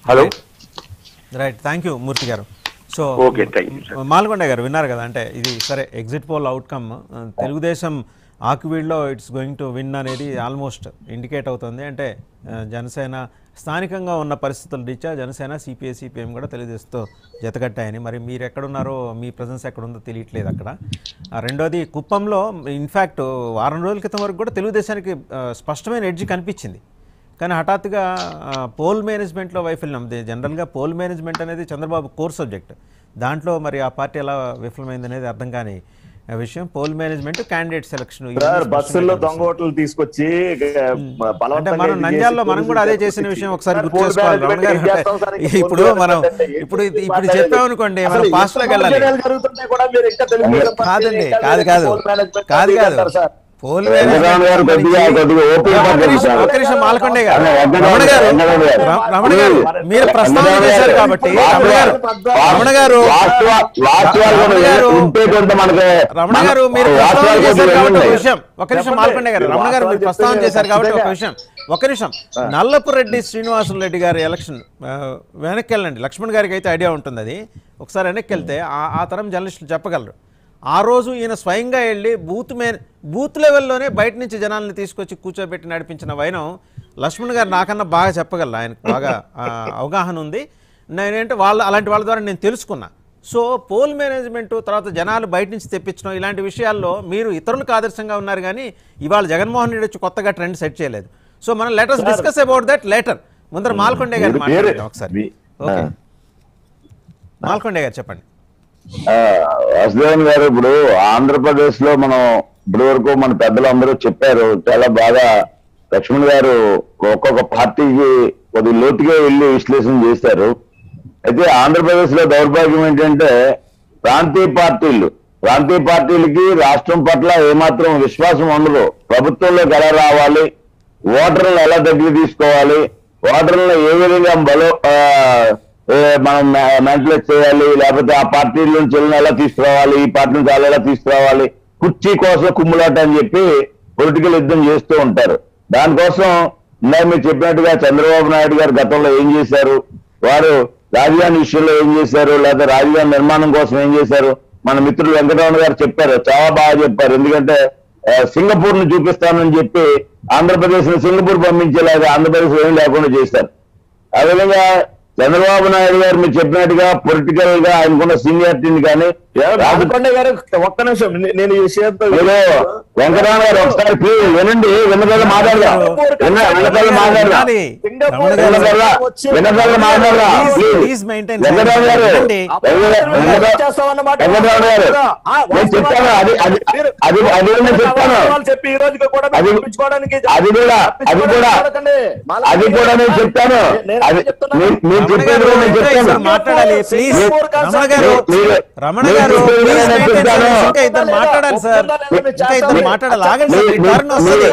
Hello right thank you Murthy garu so okay thank you sir Malgonda garu విన్నారు కదా అంటే ఇది సరే ఎగ్జిట్ పోల్ అవుట్కమ్ తెలుగుదేశం ఆకువీడ్లో ఇట్స్ గోయింగ్ టు విన్ అనేది ఆల్మోస్ట్ ఇండికేట్ అవుతుంది అంటే ఆ, జనసేన స్థానికంగా ఉన్న పరిస్థితుల రీత్యా జనసేన సిపిఐ సిపిఎం కూడా తెలుగుదేశంతో జతగట్టాయని మరి మీరు ఎక్కడున్నారో మీ ప్రజెన్స్ ఎక్కడుందో తెలియట్లేదు అక్కడ ఆ, రెండోది కుప్పంలో ఇన్ఫ్యాక్ట్ వారం రోజుల క్రితం వరకు కూడా తెలుగుదేశానికి ఆ, స్పష్టమైన ఎడ్జ్ కనిపించింది కానీ హఠాత్తుగా ఆ, పోల్ మేనేజ్మెంట్లో వైఫల్యం ది- జనరల్గా పోల్ మేనేజ్మెంట్ అనేది చంద్రబాబు కోర్ సబ్జెక్ట్ దాంట్లో మరి ఆ పార్టీ ఎలా విఫలమైంది అనేది అర్థం కాని ఆ విషయం poll management candidate selection sir బస్సుల్లో దొంగ ఓట్లు తీసుకొచ్చి అంటే బలవంతంగా మనం ఇది నంద్యాలలో చేసి మనం కూడా అదే చేసిన పోలీసులు విషయం ఒకసారి సార్, గుర్తు పోల్ చేసుకోవాలి రమణ మేనేజ్మెంట్ గారు ఏం చేస్తాం సార్? అంటే ఇంకా ఇప్పుడు పోల్ మనం మేనేజ్మెంట్ అంటే ఇప్పుడు ఏంటి? ఇప్పుడు మాట్లాడేది? చెప్పామనుకోండి అసలు మనం ఎంత పాస్ట్ లోకి వెళ్ళాలి దౌర్జన్యాలు జరుగుతుంటే కూడా మీరు ఇంకా తెలుగుదేశం పార్టీ కాదండి ఇంకా కాదు మీరు కాదు పోల్ మేనేజ్మెంట్ కాదు అది కాదు అంటారు సార్. పోల్ వెంకటరామన్ గారు కొద్దిగా కొద్దిగా ఓపిక ఒక్క పట్టండి నిమిషం, సార్. ఒక్క నిమిషం మాల్కొండే గారు అదే, వెంకటరామన్ రమణ గారు వెంకటరామన్ గారు. ర- రమణ గారు మీరు ప్రస్తావన వెంకటరామన్ చేశారు గారు. కాబట్టి వాస్తవ- రమణ గారు రమణ గారు వాస్తవ- వాస్తవాలు రమణ గారు ఉంటే కొంత మనకి రమణ గారు మీరు మన- ప్రస్తావన వాస్తవాలు చేశారు కొద్దిగా కాబట్టి ఒక ఉన్నాయి. విషయం ఒక నిమిషం చెప్పండి. మాల్కొండే గారు రమణ గారు మీరు వాస్తవాలు ప్రస్తావన చెప్తే చేశారు కాబట్టి ఒక ఖచ్చితంగా. విషయం ఒక నిమిషం నల్లపు రెడ్డి శ్రీనివాసులు రెడ్డి గారి ఎలక్షన్ ఆ, వెనక్కి వెళ్ళండి లక్ష్మణ్ గారికి అయితే ఐడియా ఉంటుంది అది ఒకసారి వెనక్కి వెళ్తే ఆ- ఆ తరం జర్నలిస్టులు చెప్పగలరు ఆ రోజు ఈయన స్వయంగా వెళ్ళి బూత్ మే బూత్ లెవెల్లోనే బయట నుంచి జనాల్ని తీసుకొచ్చి కూర్చోబెట్టి నడిపించిన వైనం లక్ష్మణ్ గారు నాకన్నా బాగా చెప్పగలరు ఆయనకు బాగా ఆ, అవగాహన ఉంది నేనేంటే వాళ్ళ అలాంటి వాళ్ళ ద్వారా నేను తెలుసుకున్నా సో పోల్ మేనేజ్మెంట్ తర్వాత జనాలు బయట నుంచి తెప్పించడం ఇలాంటి విషయాల్లో మీరు ఇతరులకు ఆదర్శంగా ఉన్నారు కానీ ఇవాళ జగన్మోహన్ రెడ్డి వచ్చి కొత్తగా ట్రెండ్ సెట్ చేయలేదు సో మనం let us discuss about that later ముందర మాల్కొండే గారు మీరు- మాట్లాడండి ఒకసారి మీ- ఓకే ఆ. మాల్కొండే గారు చెప్పండి ఆ, వాసుదేవన్ గారు ఇప్పుడు ఆంధ్రప్రదేశ్ లో మనం ఇప్పటి వరకు మన పెద్దలు అందరూ చెప్పారు చాలా బాగా లక్ష్మణ్ గారు ఒక్కొక్క పార్టీకి కొద్ది లోతుగా వెళ్ళి విశ్లేషణ చేశారు అయితే ఆంధ్రప్రదేశ్ లో దౌర్భాగ్యం ఏంటంటే ప్రాంతీయ పార్టీలు ప్రాంతీయ పార్టీలకి రాష్ట్రం పట్ల ఏమాత్రం విశ్వాసం ఉండదు ప్రభుత్వంలోకి ఎలా రావాలి ఓటర్లను ఎలా దగ్గర తీసుకోవాలి ఓటర్లను ఏ విధంగా బలో ఆ, ఏ మనం మ్యానిపులేట్ చేయాలి లేకపోతే ఆ పార్టీ నుంచి వెళ్ళిన ఎలా తీసుకురావాలి ఈ పార్టీ నుంచి వాళ్ళు ఎలా తీసుకురావాలి కుర్చీ కోసం కుమ్ములాట అని చెప్పి పొలిటికల్ యుద్ధం చేస్తూ ఉంటారు దానికోసం ఇందాక మీరు చెప్పినట్టుగా చంద్రబాబు నాయుడు గారు గతంలో ఏం చేశారు వారు రాజధాని విషయంలో ఏం చేశారు లేదా రాజధాని నిర్మాణం కోసం ఏం చేశారు మన మిత్రులు వెంకటరమణ గారు చెప్పారు చాలా బాగా చెప్పారు ఎందుకంటే ఆ, సింగపూర్ ను చూపిస్తానని చెప్పి ఆంధ్రప్రదేశ్ ను సింగపూర్ పంపించేలాగా ఆంధ్రప్రదేశ్ ఏం లేకుండా చేశారు అదేవిధంగా చంద్రబాబు నాయుడు గారు మీరు చెప్పినట్టుగా పొలిటికల్ గా ఆయనకున్న సీనియారిటీని కానీ రాజ- రాజకొండ గారు ఒక్క నిమిషం నే- నేను ఈ విషయంతో మీరు వెంకటరామ గారు ఒకసారి ప్లీజ్ వినండి విన్నదల్లా మాట్లాడదాం విన్న విన్నదల్లా మాట్లాడదాం వినాలి. సింగపూర్ రమణ గారు విన్నదల్లా విన్నదల్లా మాట్లాడదాం Please, please please maintain Venkatarama garu వినండి. వెంకట- చేస్తామన్నమాట వెంకటరామ గారు ఆ, నేను చెప్తాను అది అది మీరు- అది అది కూడా నేను చెప్తాను వాస్తవాలు చెప్పి ఈ రోజుకి కూడా అది- తప్పించుకోవడానికి అది కూడా అది కూడా చూడకండి. మాలా అది కూడా నేను చెప్తాను నేను అది చెప్తున్నాను. మీరు- మీరు రమణ చెప్పేది గారు కూడా నేను ఇంకా చెప్తాను ఇద్దరు మాట్లాడాలి ప్లీజ్ సింగపూర్ రమణ గారు మీరు- మీరు- రమణ మీరు గారు చెప్పేది please నేను maintain చెప్తాను. silence. ఇంకా ఇద్దరు మాట్లాడాలి సార్ ఇంకా ఇద్దరు మాట్లాడాలి ఆగండి సార్ మీ మీరు- టర్న్ వస్తుంది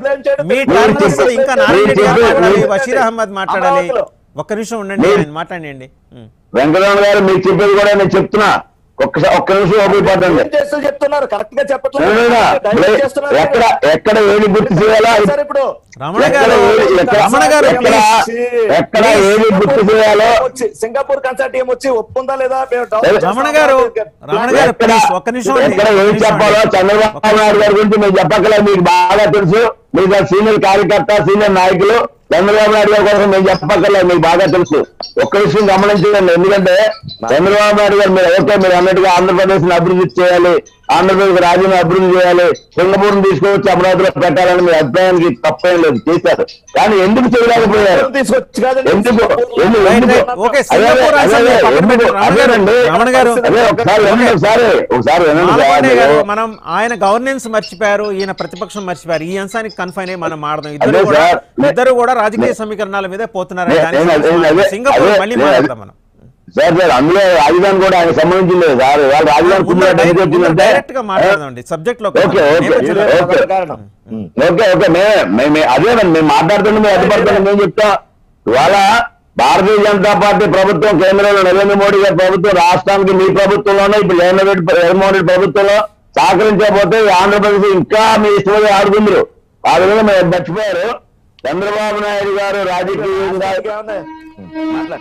మీ మీరు టర్న్ చెప్పే- వస్తుంది ఇంకా నారాయణ రెడ్డి గారు చెప్పే- మాట్లాడాలి మీరు- బషీర్ అహ్మద్ మాట్లాడాలి అమరావతిలో. ఒక్క నిమిషం ఉండండి మీరు- ఆయన మాట్లాడండి ఉం. వెంకటరమణ గారు మీరు చెప్పేది కూడా నేను చెప్తున్నా ఒక్కసారి ఒక్క నిమిషం ఓపిక పట్టండి ఏం చేస్తూ చెప్తున్నారు కరెక్ట్ గా చెప్పట్లేదు ఏమైనా డైవర్ట్ చేస్తున్నారు. ఎక్కడ ఎక్కడ ఏది గుర్తు చేయాలా అది- సార్ ఇప్పుడు రమణ ఎక్కడ గారు ఏది- ఎక్కడ- రమణ గారు ఎక్కడ ప్లీజ్ ఎక్కడ ఏది గుర్తు చేయాలో వచ్చి సింగపూర్ కన్సల్ట్ టీం వచ్చి ఒప్పుకుందా లేదా మేము డౌన్ రమణ చేస్తామా? గారు, రమణ గారు ఎక్కడ ప్లీజ్ ఒక్క నిమిషం అండి. ఎక్కడ ఒక్క ఏం నిమిషం చెప్పాలో అండి. చంద్రబాబు నాయుడు గారి గురించి మీరు చెప్పగలరు మీకు బాగా తెలుసు మీకు ఆ సీనియర్ కార్యకర్త సీనియర్ నాయకులు చంద్రబాబు నాయుడు గారి కోసం మేము చెప్పక్కర్లేదు మీకు బాగా తెలుసు ఒక్క విషయం గమనించండి ఎందుకంటే చంద్రబాబు నాయుడు గారు మీరు ఓకే మీరు అన్నట్టుగా ఆంధ్రప్రదేశ్ ని అభివృద్ధి చేయాలి ఆంధ్రప్రదేశ్ రాజ్యాన్ని అభివృద్ధి చేయాలి సింగపూర్ తీసుకొచ్చి అమరావతిలో పెట్టాలని మీ అభిప్రాయానికి తప్పేం లేదు చేశారు కానీ ఎందుకు చేయలేకపోయారు తీసుకొచ్చి కాదండి ఎందుకు ఎందుకు రైట్, ఎందుకు రైట్. ఓకే, అదే, సింగపూర్ అదే, అసలు అదే, పక్కన ఎందుకు? పెట్టండి. రమణ గారు, అదేనండి. రమణ గారు. అదే ఒకసారి వినండి ఒకసారి ఒకసారి వినండి మాలకొండ సార్ గారు మీరు. మనం ఆయన గవర్నెన్స్ మర్చిపోయారు ఈయన ప్రతిపక్షం మర్చిపోయారు ఈ అంశానికి కన్ఫైన్ అయ్యి మనం ఆడదాం ఇద్దరు అదే కూడా సార్. నే- ఇద్దరు కూడా రాజకీయ సమీకరణాల మీదే పోతున్నారు నే- దానికి నేను అదే- సంబంధించి అదే- సింగపూర్ అదే- మళ్ళీ నేను అదే- మాట్లాడదాం మనం సార్ సార్ అందులో రాజధాని కూడా ఆయన సంబంధించింది సార్ వాళ్ళ రాజధాని కుమ్మరాట ఎందుకు వచ్చిందంటే డైరెక్ట్ గా మాట్లాడదాం సబ్జెక్ట్ లో ఓకే, ఓకే. నేపథ్యంలో- ఓకే. ప్రధాన కారణం ఉమ్. ఓకే ఓకే మే మే- మే- అదేనండి మేము మాట్లాడుతుంటే మేము అడ్డుపడుతున్నాం మేము చెప్తాం ఇవాళ భారతీయ జనతా పార్టీ ప్రభుత్వం కేంద్రంలో నరేంద్ర మోడీ గారి ప్రభుత్వం రాష్ట్రానికి మీ ప్రభుత్వంలోనే ఇప్పుడు జగన్ రెడ్డి జగన్మోహన్ రెడ్డి ప్రభుత్వంలో సహకరించకపోతే ఈ ఆంధ్రప్రదేశ్ ఇంకా మీ ఇష్టం ఆడుకుందరు ఆ విధంగా మేము మర్చిపోయారు చంద్రబాబు నాయుడు గారు రాజకీయంగా ఏమన్నా? మాట్లాడు.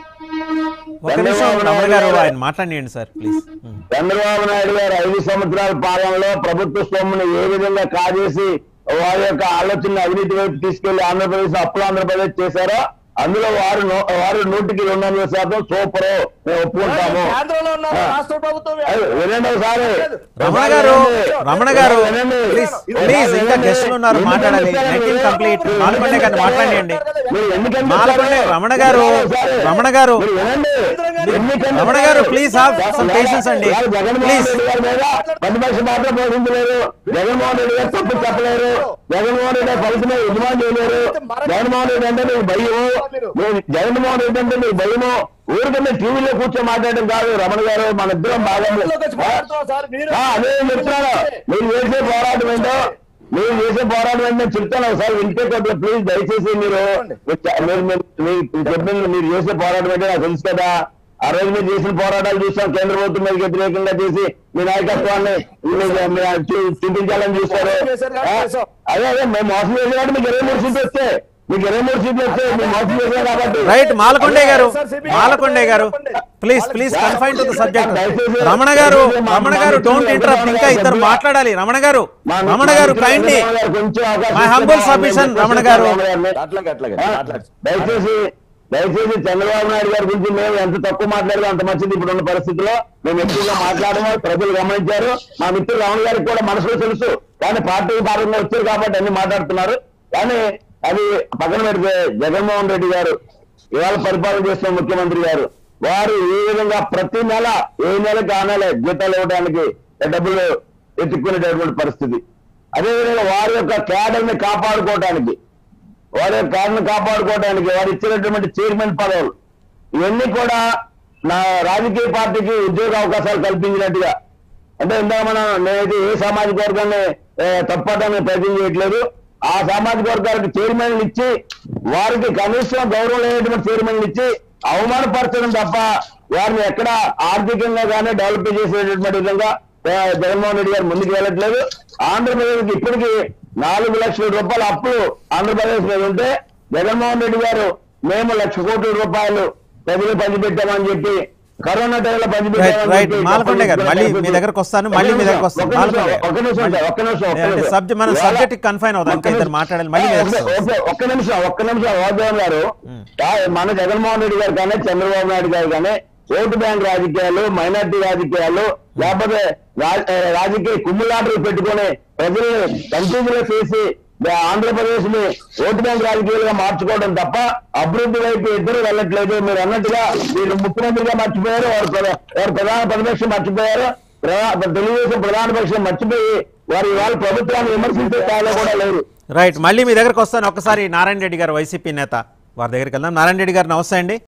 ఒక నిమిషం రమణ గారు ఆయన మాట్లాడియండి సార్ ప్లీజ్ చంద్రబాబు నాయుడు గారు ఐదు సంవత్సరాల పాలనలో ప్రభుత్వ సొమ్మును ఏ విధంగా కాజేసి వారి యొక్క ఆలోచన అవినీతి వైపు తీసుకెళ్లి ఆంధ్రప్రదేశ్ అప్పులు ఆంధ్రప్రదేశ్ చేశారో అందులో వారు నూ- వారు నూటికి రెండు వందల శాతం సూపర్ మేము ఒప్పుకుంటాము కేంద్రంలో ఉన్నారు ఆ. రాష్ట్ర ప్రభుత్వం అయ్యో, వినండి ఒకసారి రమణ గారు రమణ గారు వినండి. ప్లీజ్ ప్లీజ్ ఇంకా గెస్టులు ఉన్నారు మాట్లాడాలి నైన్టీన్ కంప్లీట్ మాలకొండే గారిని మాట్లాడియండి మీరు ఎందుకంటే మాలకొండే రమణ గారు రమణ గారు మీరు వినండి. ఎన్నికల్లో రమణ గారు, please have some patience అండి. వాళ్ళు జగన్మోహన్ Please. రెడ్డి గారి మీద ప్రతిపక్ష పాత్ర పోషించలేరు జగన్మోహన్ రెడ్డి గారు తప్పు చెప్పలేరు జగన్మోహన్ రెడ్డి గారి ఫలితం యజమాని చేయలేరు జగన్మోహన్ రెడ్డి అంటే మీకు భయము మీరు జగన్మోహన్ రెడ్డి అంటే మీకు భయము ఊరికన్నా టీవీలో కూర్చొని మాట్లాడడం కాదు రమణ గారు మన ఇద్దరం బాగా ఇంట్లోకి వచ్చి మాట్లాడుతున్నాం సార్ మీరు ఆ, అదే నేను చెప్తున్నాను మీరు చేసే పోరాటం ఏంటో మీరు చేసే పోరాటం ఏంటో నేను చెప్తాను ఒకసారి వింటే కొద్దిగా ప్లీజ్ దయచేసి మీరు మీరు చ- మీరు మీరు- మీరు చెప్పింది మీరు చేసే పోరాటం ఏంటో నాకు తెలుసు కదా ఆ రోజు మీరు చేసిన పోరాటాలు చూస్తాం కేంద్ర ప్రభుత్వం మీదకి వ్యతిరేకంగా చేసి మీ నాయకత్వాన్ని మీరు- మీరు చూ- చూపించాలని చూస్తారు ఆ, అదే అదే మేము మోసం చేసే కాబట్టి మీకు ఇరవై మూడు సీట్లు వస్తే మీకు ఇరవై మూడు సీట్లు వస్తే మేము మోసం చేసాం కాబట్టి right మాలకొండే garu Malakonde garu please please confine to the subject Ramana garu Ramana గారు డోంట్ ఇంటరప్ట్ ఇంకా ఇద్దరు మాట్లాడాలి రమణ గారు మా- రమణ మా గారు మిత్రులు కైండ్లీ రమణ గారు కొంచెం అవకాశం My ఇస్తే humble బాగుంటుంది. submission, నేను రమణ గారు. రమణ గారిని. అట్లాగే అట్లాగే ఆ, మాట్లాడు దయచేసి దయచేసి చంద్రబాబు నాయుడు గారి గురించి మేము ఎంత తక్కువ మాట్లాడదో అంత మంచిది ఇప్పుడున్న పరిస్థితిలో మేము ఎక్కువగా మాట్లాడము ప్రజలు గమనించారు మా మిత్రులు రమణ గారికి కూడా మనసులో తెలుసు కానీ పార్టీ భాగంగా వచ్చారు కాబట్టి అన్ని మాట్లాడుతున్నారు కానీ అది పక్కన పెడితే జగన్మోహన్ రెడ్డి గారు ఇవాళ పరిపాలన చేస్తున్న ముఖ్యమంత్రి గారు వారు ఏ విధంగా ప్రతి నెల ఏ నెలకి ఆ నెల జీతాలు ఇవ్వడానికి డబ్బులు ఎత్తుక్కునేటటువంటి పరిస్థితి అదేవిధంగా వారి యొక్క క్యాడర్ ని కాపాడుకోవడానికి వారి యొక్క క్యాడర్ ని కాపాడుకోవడానికి వారు ఇచ్చినటువంటి చైర్మన్ పదవులు ఇవన్నీ కూడా నా రాజకీయ పార్టీకి ఉద్యోగ అవకాశాలు కల్పించినట్టుగా అంటే ఇందాక మనం నేనైతే ఏ సామాజిక వర్గాన్ని ఏ, తప్పడానికి ప్రయత్నం చేయట్లేదు ఆ సామాజిక వర్గానికి చైర్మన్లు ఇచ్చి వారికి కనీసం గౌరవం లేనటువంటి చైర్మన్లు ఇచ్చి అవమానపరచడం తప్ప వారిని ఎక్కడ ఆర్థికంగా కానీ డెవలప్ చేసేటటువంటి విధంగా ఆ, జగన్మోహన్ రెడ్డి గారు ముందుకు వెళ్ళట్లేదు ఆంధ్రప్రదేశ్కి ఇప్పటికి నాలుగు లక్షల రూపాయల అప్పులు ఆంధ్రప్రదేశ్ మీద ఉంటే జగన్మోహన్ రెడ్డి గారు మేము లక్ష కోట్ల రూపాయలు ప్రజలు పంచిపెట్టామని చెప్పి కరోనా టైంలో పంచిపెట్టామని రైట్ చెప్పి మాలకొండే గారు మళ్ళీ మీ దగ్గరకు వస్తాను మళ్ళీ మీ దగ్గరకు వస్తాను ఒక్క నిమిషం, మాలకొండే ఒక్క నిమిషం సార్, ఒక్క నిమిషం, ఒక్క అంటే నిమిషం. సబ్జెక్ట్ మనం ఇవాళ- సబ్జెక్ట్ కన్ఫైన్ అవుదాం ఇంకా ఒక్క ఇద్దరు నిమిషం. మాట్లాడాలి మళ్ళీ మీ ఆ, దగ్గరకు ఓకే, వస్తాను. ఓకే, ఒక్క నిమిషం ఒక్క నిమిషం వాగ్దేవన్ గారు ఆ, మన జగన్మోహన్ రెడ్డి గారు కానీ చంద్రబాబు నాయుడు గారు కానీ ఓటు బ్యాంక్ రాజకీయాలు మైనార్టీ రాజకీయాలు లేకపోతే రా- ఆ, రాజకీయ కుమ్ములాటలు పెట్టుకొని ప్రజల్ని కన్ఫ్యూజన్ చేసి ఆంధ్రప్రదేశ్ ని ఓటు బ్యాంక్ రాజకీయాలుగా మార్చుకోవడం తప్ప అభివృద్ధి వైపు ఇద్దరు వెళ్ళట్లేదు మీరు అన్నట్టుగా మీరు ముఖ్యమంత్రిగా మర్చిపోయారు వారు ప్రధా- వారు ప్రధాన ప్రతిపక్షం మర్చిపోయారు ప్రధా- తెలుగుదేశం ప్రధాన పక్షం మర్చిపోయి వారు ఇవాళ ప్రభుత్వాన్ని విమర్శించే స్థాయిలో కూడా లేరు రైట్ మళ్ళీ మీ దగ్గరకు వస్తాను ఒక్కసారి నారాయణ రెడ్డి గారు వైసీపీ నేత వారి దగ్గరికి వెళ్దాం నారాయణ రెడ్డి గారు నమస్తే అండి